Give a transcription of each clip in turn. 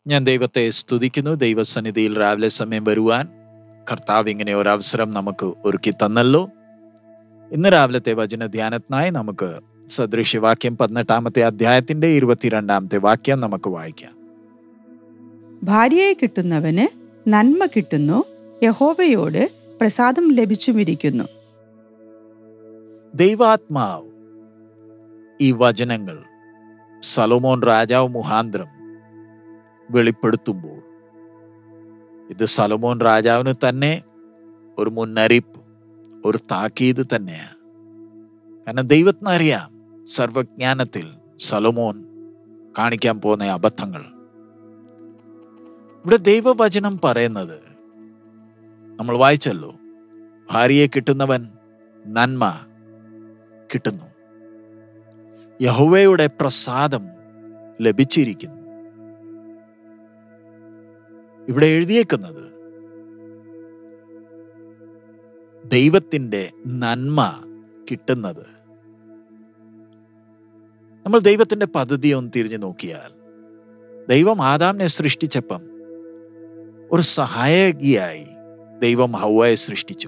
ഞാൻ ദൈവത്തെ സ്തുതിക്കുന്നു ദൈവസന്നിധിയിൽ രാവിലെ സമയം വരുവാൻ കർത്താവ് ഇങ്ങനെ ഒരു അവസരം നമുക്ക് ഒരുക്കി തന്നല്ലോ ഇന്ന് രാവിലത്തെ വചന ധ്യാനത്തിനായി നമുക്ക് സദൃശ്യവാക്യം പതിനെട്ടാമത്തെ അധ്യായത്തിന്റെ ഇരുപത്തിരണ്ടാമത്തെ വാക്യം നമുക്ക് വായിക്കാം ഭാര്യയെ കിട്ടുന്നവന് നന്മ കിട്ടുന്നു യഹോവയോട് പ്രസാദം ലഭിച്ചുമിരിക്കുന്നു ദൈവാത്മാവ് ഈ വചനങ്ങൾ സലോമോൻ രാജാവ് മുഹാന്തരം വെളിപ്പെടുത്തുമ്പോൾ ഇത് സലോമോൻ രാജാവിന് തന്നെ ഒരു മുന്നറിയിപ്പ് ഒരു താക്കീത് തന്നെയാണ് കാരണം ദൈവത്തിനറിയാം സർവജ്ഞാനത്തിൽ സലോമോൻ കാണിക്കാൻ പോകുന്ന അബദ്ധങ്ങൾ ഇവിടെ ദൈവവചനം പറയുന്നത് നമ്മൾ വായിച്ചല്ലോ ഭാര്യയെ കിട്ടുന്നവൻ നന്മ കിട്ടുന്നു യഹോവയുടെ പ്രസാദം ലഭിച്ചിരിക്കുന്നു ഇവിടെ എഴുതിയേക്കുന്നത് ദൈവത്തിൻ്റെ നന്മ കിട്ടുന്നത് നമ്മൾ ദൈവത്തിൻ്റെ പദ്ധതി ഒന്ന് തിരിഞ്ഞു നോക്കിയാൽ ദൈവം ആദാമിനെ സൃഷ്ടിച്ചപ്പം ഒരു സഹായകിയായി ദൈവം ഹൗവയെ സൃഷ്ടിച്ചു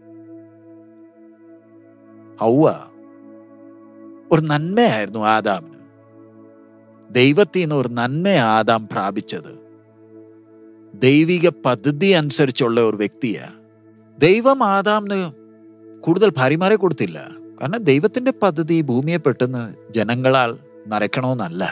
ഹൗവ ഒരു നന്മയായിരുന്നു ആദാമിന് ദൈവത്തിൽ നിന്ന് ഒരു നന്മ ആദാം പ്രാപിച്ചത് ദൈവിക പദ്ധതി അനുസരിച്ചുള്ള ഒരു വ്യക്തിയാ ദൈവം ആദാമിന് കൂടുതൽ ഭാര്യമാരെ കൊടുത്തില്ല കാരണം ദൈവത്തിന്റെ പദ്ധതി ഭൂമിയെ പെട്ടെന്ന് ജനങ്ങളാൽ നരക്കണമെന്നല്ല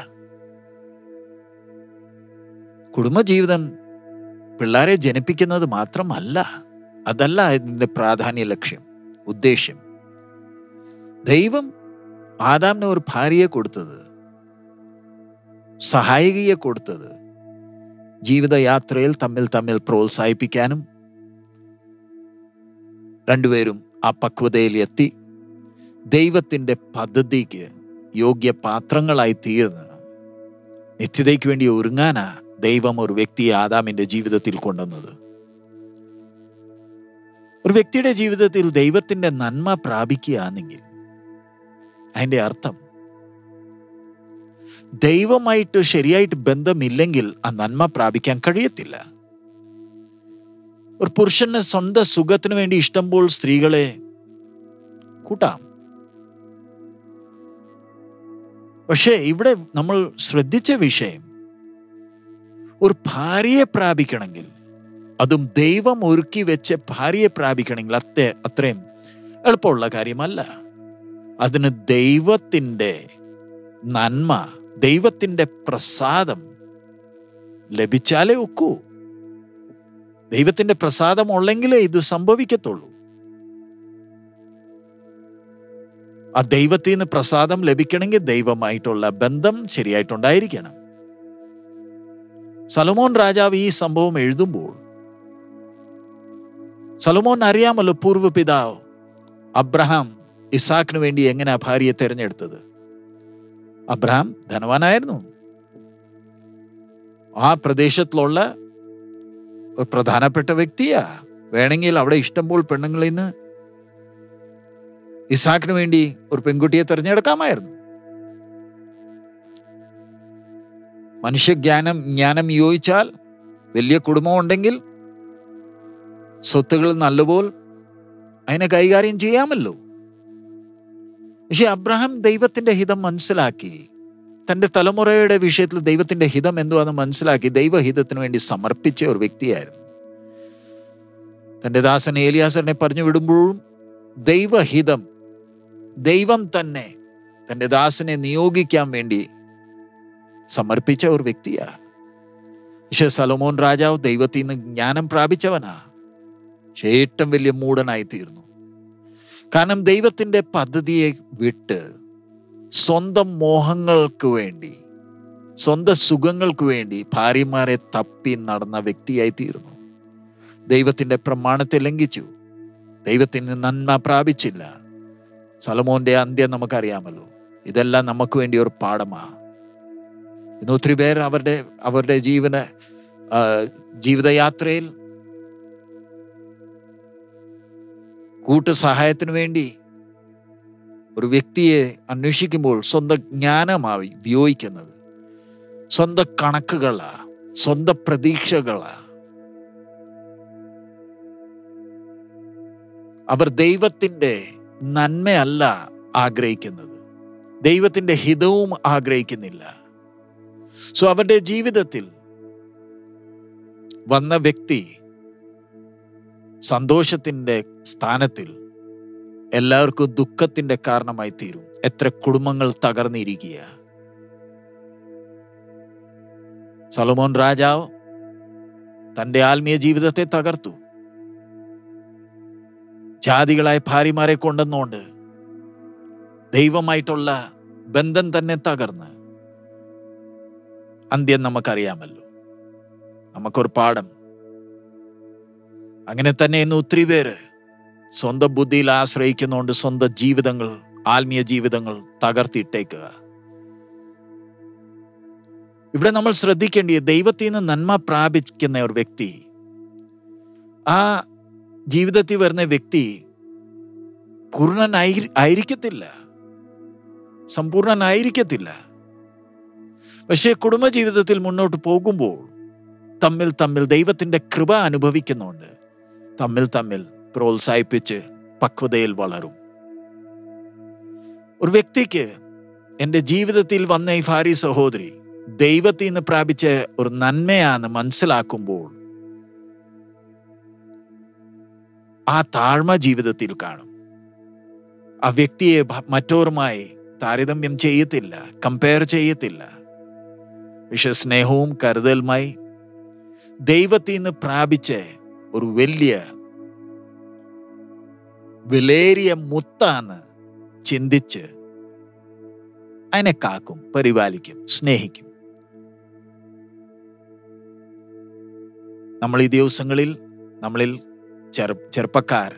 കുടുംബജീവിതം പിള്ളേരെ ജനിപ്പിക്കുന്നത് മാത്രമല്ല അതല്ല ഇതിന്റെ പ്രാധാന്യ ലക്ഷ്യം ഉദ്ദേശ്യം ദൈവം ആദാമിന് ഒരു ഭാര്യയെ കൊടുത്തത് സഹായികയെ കൊടുത്തത് ജീവിതയാത്രയിൽ തമ്മിൽ തമ്മിൽ പ്രോത്സാഹിപ്പിക്കാനും രണ്ടുപേരും ആ പക്വതയിൽ എത്തി ദൈവത്തിൻ്റെ പദ്ധതിക്ക് യോഗ്യ പാത്രങ്ങളായി തീർന്ന് നിത്യതയ്ക്ക് വേണ്ടി ഒരുങ്ങാനാ ദൈവം ഒരു വ്യക്തിയെ ആദാമിന്റെ ജീവിതത്തിൽ കൊണ്ടുവന്നത് ഒരു വ്യക്തിയുടെ ജീവിതത്തിൽ ദൈവത്തിന്റെ നന്മ പ്രാപിക്കുകയാണെങ്കിൽ അതിന്റെ അർത്ഥം ദൈവമായിട്ട് ശരിയായിട്ട് ബന്ധമില്ലെങ്കിൽ ആ നന്മ പ്രാപിക്കാൻ കഴിയത്തില്ല ഒരു പുരുഷന് സ്വന്തം സുഖത്തിന് വേണ്ടി ഇഷ്ടംപോൽ സ്ത്രീകളെ കൂട്ടാം പക്ഷേ ഇവിടെ നമ്മൾ ശ്രദ്ധിച്ച വിഷയം ഒരു ഭാര്യയെ പ്രാപിക്കണമെങ്കിൽ അതും ദൈവം ഒരുക്കി വെച്ച ഭാര്യയെ പ്രാപിക്കണമെങ്കിൽ അത്ര അത്രയും എളുപ്പമുള്ള കാര്യമല്ല അതിന് ദൈവത്തിൻ്റെ നന്മ ദൈവത്തിൻ്റെ പ്രസാദം ലഭിച്ചാലേ ഒക്കൂ ദൈവത്തിന്റെ പ്രസാദം ഉള്ളെങ്കിലേ ഇത് സംഭവിക്കത്തുള്ളൂ ആ ദൈവത്തിൽ നിന്ന് പ്രസാദം ലഭിക്കണമെങ്കിൽ ദൈവമായിട്ടുള്ള ബന്ധം ശരിയായിട്ടുണ്ടായിരിക്കണം സലോമോൻ രാജാവ് ഈ സംഭവം എഴുതുമ്പോൾ സലോമോൻ അറിയാമല്ലോ പൂർവ്വ പിതാവ് അബ്രഹാം ഇസാക്കിന് വേണ്ടി എങ്ങനെ ഭാര്യയെ തിരഞ്ഞെടുത്തത് അബ്രഹാം ധനവാനായിരുന്നു ആ പ്രദേശത്തിലുള്ള ഒരു പ്രധാനപ്പെട്ട വ്യക്തിയാ വേണമെങ്കിൽ അവിടെ ഇഷ്ടംപോൽ പെണ്ണുങ്ങളിൽ നിന്ന് ഇസാക്കിന് വേണ്ടി ഒരു പെൺകുട്ടിയെ തിരഞ്ഞെടുക്കാമായിരുന്നു മനുഷ്യജ്ഞാനം ജ്ഞാനം യോജിച്ചാൽ വലിയ കുടുംബം ഉണ്ടെങ്കിൽ സ്വത്തുകൾ നല്ലപോൽ അതിനെ കൈകാര്യം ചെയ്യാമല്ലോ പക്ഷെ അബ്രഹാം ദൈവത്തിന്റെ ഹിതം മനസ്സിലാക്കി തന്റെ തലമുറയുടെ വിഷയത്തിൽ ദൈവത്തിന്റെ ഹിതം എന്തുവാന്ന് മനസ്സിലാക്കി ദൈവഹിതത്തിന് വേണ്ടി സമർപ്പിച്ച ഒരു വ്യക്തിയായിരുന്നു തന്റെ ദാസൻ ഏലിയാസറിനെ പറഞ്ഞു വിടുമ്പോഴും ദൈവഹിതം ദൈവം തന്നെ തന്റെ ദാസനെ നിയോഗിക്കാൻ വേണ്ടി സമർപ്പിച്ച ഒരു വ്യക്തിയാ പക്ഷെ സലോമോൻ രാജാവ് ദൈവത്തിൽ നിന്ന് ജ്ഞാനം പ്രാപിച്ചവനാ പക്ഷെ ഏറ്റവും വലിയ മൂടനായി തീർന്നു കാരണം ദൈവത്തിന്റെ പദ്ധതിയെ വിട്ട് സ്വന്തം മോഹങ്ങൾക്ക് വേണ്ടി സ്വന്തം സുഖങ്ങൾക്ക് വേണ്ടി ഭാര്യമാരെ തപ്പി നടന്ന വ്യക്തിയായി തീർന്നു ദൈവത്തിന്റെ പ്രമാണത്തെ ലംഘിച്ചു ദൈവത്തിന് നന്മ പ്രാപിച്ചില്ല സലമോന്റെ അന്ത്യം നമുക്കറിയാമല്ലോ ഇതെല്ലാം നമുക്ക് വേണ്ടി ഒരു പാഠമാ ഇന്ന് ഒത്തിരി പേർ അവരുടെ അവരുടെ ജീവന ആ, ജീവിതയാത്രയിൽ കൂട്ടുസഹായത്തിന് വേണ്ടി ഒരു വ്യക്തിയെ അന്വേഷിക്കുമ്പോൾ സ്വന്തം ജ്ഞാനമായി ഉപയോഗിക്കുന്നത് സ്വന്തം കണക്കുകളാ സ്വന്തം പ്രതീക്ഷകളാ അവർ ദൈവത്തിൻ്റെ നന്മയല്ല ആഗ്രഹിക്കുന്നത് ദൈവത്തിൻ്റെ ഹിതവും ആഗ്രഹിക്കുന്നില്ല സോ അവരുടെ ജീവിതത്തിൽ വന്ന വ്യക്തി സന്തോഷത്തിൻ്റെ സ്ഥാനത്തിൽ എല്ലാവർക്കും ദുഃഖത്തിൻ്റെ കാരണമായി തീരും എത്ര കുടുംബങ്ങൾ തകർന്നിരിക്കുക സലോമോൻ രാജാവ് തൻ്റെ ആത്മീയ ജീവിതത്തെ തകർത്തു ജാതികളായ ഭാര്യമാരെ കൊണ്ടുവന്നുകൊണ്ട് ദൈവമായിട്ടുള്ള ബന്ധം തന്നെ തകർന്ന് അന്ത്യം നമുക്കറിയാമല്ലോ നമുക്കൊരു പാഠം അങ്ങനെ തന്നെ ഇന്ന് ഒത്തിരി പേര് സ്വന്തം ബുദ്ധിയിൽ ആശ്രയിക്കുന്നതുകൊണ്ട് സ്വന്തം ജീവിതങ്ങൾ ആത്മീയ ജീവിതങ്ങൾ തകർത്തിട്ടേക്കുക ഇവിടെ നമ്മൾ ശ്രദ്ധിക്കേണ്ടിയത് ദൈവത്തിൽ നിന്ന് നന്മ പ്രാപിക്കുന്ന ഒരു വ്യക്തി ആ ജീവിതത്തിൽ വരുന്ന വ്യക്തി പൂർണ്ണനായി ആയിരിക്കത്തില്ല സമ്പൂർണനായിരിക്കത്തില്ല പക്ഷേ കുടുംബജീവിതത്തിൽ മുന്നോട്ട് പോകുമ്പോൾ തമ്മിൽ തമ്മിൽ ദൈവത്തിന്റെ കൃപ അനുഭവിക്കുന്നുണ്ട് തമ്മിൽ തമ്മിൽ പ്രോത്സാഹിപ്പിച്ച് പക്വതയിൽ വളരും ഒരു വ്യക്തിക്ക് എൻ്റെ ജീവിതത്തിൽ വന്ന ഈ ഭാര്യ സഹോദരി ദൈവത്തിൽ നിന്ന് പ്രാപിച്ച ഒരു നന്മയാന്ന് മനസ്സിലാക്കുമ്പോൾ ആ താഴ്മ ജീവിതത്തിൽ കാണും ആ വ്യക്തിയെ ഭ- മറ്റോരുമായി താരതമ്യം ചെയ്യത്തില്ല കമ്പയർ ചെയ്യത്തില്ല പക്ഷെ സ്നേഹവും കരുതലുമായി ദൈവത്തിൽ നിന്ന് പ്രാപിച്ച ഒരു വലിയ വിലേറിയ മുത്താന്ന് ചിന്തിച്ച് അതിനെ കാക്കും പരിപാലിക്കും സ്നേഹിക്കും നമ്മൾ ഈ ദിവസങ്ങളിൽ നമ്മളിൽ ചെറു ചെറുപ്പക്കാർ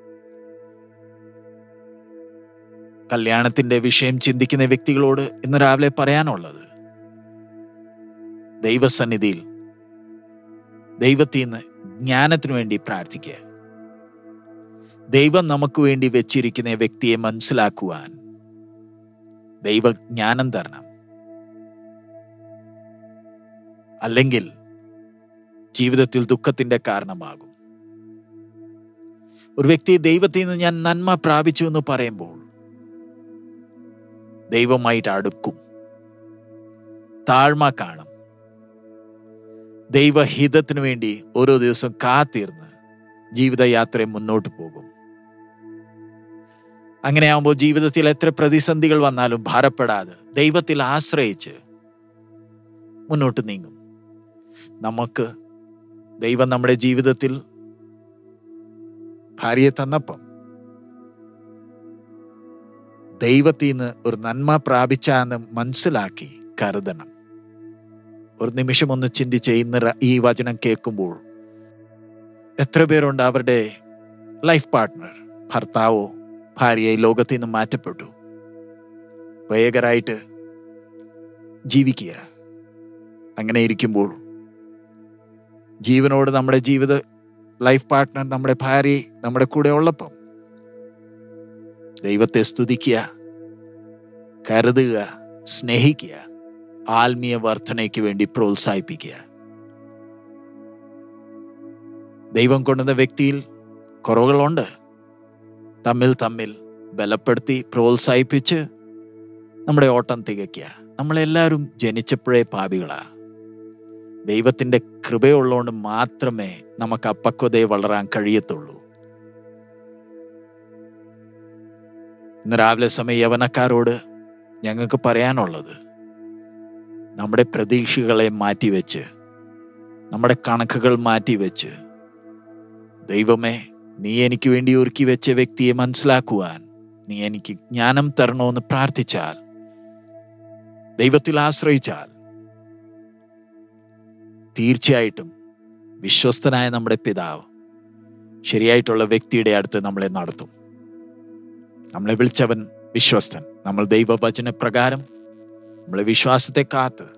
കല്യാണത്തിന്റെ വിഷയം ചിന്തിക്കുന്ന വ്യക്തികളോട് ഇന്ന് രാവിലെ പറയാനുള്ളത് ദൈവസന്നിധിയിൽ ദൈവത്തിൽ നിന്ന് ജ്ഞാനത്തിനു വേണ്ടി പ്രാർത്ഥിക്കുക ദൈവം നമുക്ക് വേണ്ടി വെച്ചിരിക്കുന്ന വ്യക്തിയെ മനസ്സിലാക്കുവാൻ ദൈവജ്ഞാനം തരണം അല്ലെങ്കിൽ ജീവിതത്തിൽ ദുഃഖത്തിന്റെ കാരണമാകും ഒരു വ്യക്തി ദൈവത്തിൽ നിന്ന് ഞാൻ നന്മ പ്രാപിച്ചു എന്ന് പറയുമ്പോൾ ദൈവമായിട്ട് അടുക്കും താഴ്മ കാണും ദൈവഹിതത്തിനു വേണ്ടി ഓരോ ദിവസവും കാത്തിരുന്ന് ജീവിതയാത്രയെ മുന്നോട്ട് പോകും അങ്ങനെയാകുമ്പോൾ ജീവിതത്തിൽ എത്ര പ്രതിസന്ധികൾ വന്നാലും ഭാരപ്പെടാതെ ദൈവത്തിൽ ആശ്രയിച്ച് മുന്നോട്ട് നീങ്ങും നമുക്ക് ദൈവം നമ്മുടെ ജീവിതത്തിൽ ഭാര്യയെ തന്നപ്പം ദൈവത്തിൽ നിന്ന് ഒരു നന്മ പ്രാപിച്ചാന്ന് മനസ്സിലാക്കി കരുതണം ഒരു നിമിഷം ഒന്ന് ചിന്തിച്ച് ഇന്ന് ര- ഈ വചനം കേൾക്കുമ്പോൾ എത്ര പേരുണ്ട് അവരുടെ ലൈഫ് പാർട്ട്ണർ ഭർത്താവോ ഭാര്യയെ ലോകത്തിൽ നിന്ന് മാറ്റപ്പെട്ടു വേഗരായിട്ട് ജീവിക്കുക അങ്ങനെ ഇരിക്കുമ്പോൾ ജീവനോട് നമ്മുടെ ജീവിത ലൈഫ് പാർട്ട്ണർ നമ്മുടെ ഭാര്യ നമ്മുടെ കൂടെ ഉള്ളപ്പം ദൈവത്തെ സ്തുതിക്കുക കരുതുക സ്നേഹിക്കുക ആത്മീയ വർധനയ്ക്ക് വേണ്ടി പ്രോത്സാഹിപ്പിക്കുക ദൈവം കൊണ്ടുവന്ന വ്യക്തിയിൽ കുറവുകളുണ്ട് തമ്മിൽ തമ്മിൽ ബലപ്പെടുത്തി പ്രോത്സാഹിപ്പിച്ച് നമ്മുടെ ഓട്ടം തികയ്ക്കുക നമ്മളെല്ലാവരും ജനിച്ചപ്പോഴേ പാപികളാ ദൈവത്തിന്റെ കൃപയുള്ളതുകൊണ്ട് മാത്രമേ നമുക്ക് അപ്പക്വതയെ വളരാൻ കഴിയത്തുള്ളൂ ഇന്ന് രാവിലെ സമയം യവനക്കാരോട് ഞങ്ങൾക്ക് പറയാനുള്ളത് നമ്മുടെ പ്രതീക്ഷകളെ മാറ്റിവെച്ച് നമ്മുടെ കണക്കുകൾ മാറ്റിവെച്ച് ദൈവമേ നീ എനിക്ക് വേണ്ടി ഒരുക്കി വെച്ച വ്യക്തിയെ മനസ്സിലാക്കുവാൻ നീ എനിക്ക് ജ്ഞാനം തരണമെന്ന് പ്രാർത്ഥിച്ചാൽ ദൈവത്തിൽ ആശ്രയിച്ചാൽ തീർച്ചയായിട്ടും വിശ്വസ്തനായ നമ്മുടെ പിതാവ് ശരിയായിട്ടുള്ള വ്യക്തിയുടെ അടുത്ത് നമ്മളെ നടത്തും നമ്മളെ വിളിച്ചവൻ വിശ്വസ്തൻ നമ്മൾ ദൈവവചന പ്രകാരം നമ്മളെ വിശ്വാസത്തെ കാത്ത്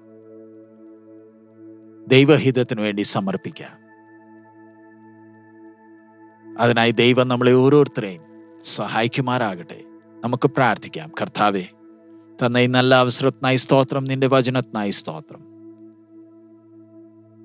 ദൈവഹിതത്തിനു വേണ്ടി സമർപ്പിക്കാം അതിനായി ദൈവം നമ്മളെ ഓരോരുത്തരെയും സഹായിക്കുമാറാകട്ടെ നമുക്ക് പ്രാർത്ഥിക്കാം കർത്താവെ തന്ന ഈ നല്ല അവസരത്തിനായി സ്തോത്രം നിന്റെ വചനത്തിനായി സ്തോത്രം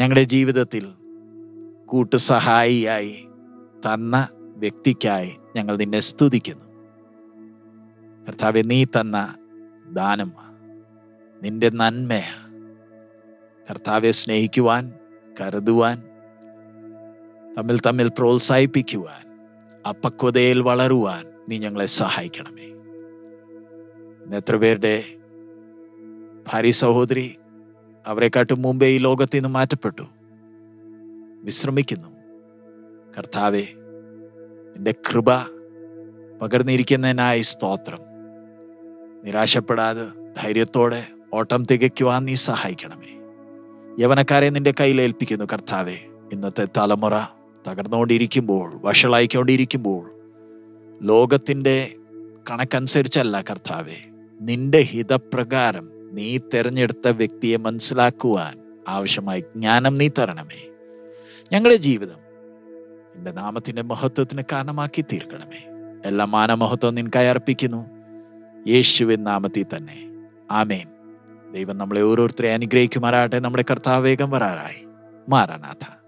ഞങ്ങളുടെ ജീവിതത്തിൽ കൂട്ടുസഹായിയായി തന്ന വ്യക്തിക്കായി ഞങ്ങൾ നിന്നെ സ്തുതിക്കുന്നു കർത്താവെ നീ തന്ന ദാനം നിന്റെ നന്മയാ കർത്താവെ സ്നേഹിക്കുവാൻ കരുതുവാൻ തമ്മിൽ തമ്മിൽ പ്രോത്സാഹിപ്പിക്കുവാൻ അപക്വതയിൽ വളരുവാൻ നീ ഞങ്ങളെ സഹായിക്കണമേ ഇന്ന് എത്ര പേരുടെ ഭാര്യ സഹോദരി അവരെക്കാട്ടും മുമ്പേ ഈ ലോകത്തിൽ നിന്ന് മാറ്റപ്പെട്ടു വിശ്രമിക്കുന്നു കർത്താവെ നിന്റെ കൃപ പകർന്നിരിക്കുന്നതിനായി സ്തോത്രം നിരാശപ്പെടാതെ ധൈര്യത്തോടെ ഓട്ടം തികയ്ക്കുവാൻ നീ സഹായിക്കണമേ യവനക്കാരെ നിന്റെ കയ്യിൽ ഏൽപ്പിക്കുന്നു കർത്താവെ ഇന്നത്തെ തലമുറ തകർന്നുകൊണ്ടിരിക്കുമ്പോൾ വഷളായിക്കൊണ്ടിരിക്കുമ്പോൾ ലോകത്തിൻ്റെ കണക്കനുസരിച്ചല്ല കർത്താവെ നിന്റെ ഹിതപ്രകാരം നീ തിരഞ്ഞെടുത്ത വ്യക്തിയെ മനസ്സിലാക്കുവാൻ ആവശ്യമായി ജ്ഞാനം നീ തരണമേ ഞങ്ങളുടെ ജീവിതം നിന്റെ നാമത്തിന്റെ മഹത്വത്തിന് കാരണമാക്കി തീർക്കണമേ എല്ലാ മാനമഹത്വം നിനക്കായി അർപ്പിക്കുന്നു യേശുവിൻ നാമത്തിൽ തന്നെ ആമേൻ ദൈവം നമ്മളെ ഓരോരുത്തരെ അനുഗ്രഹിക്കുമാറാട്ടെ നമ്മുടെ കർത്താവേഗം വരാറായി മാറാനാഥ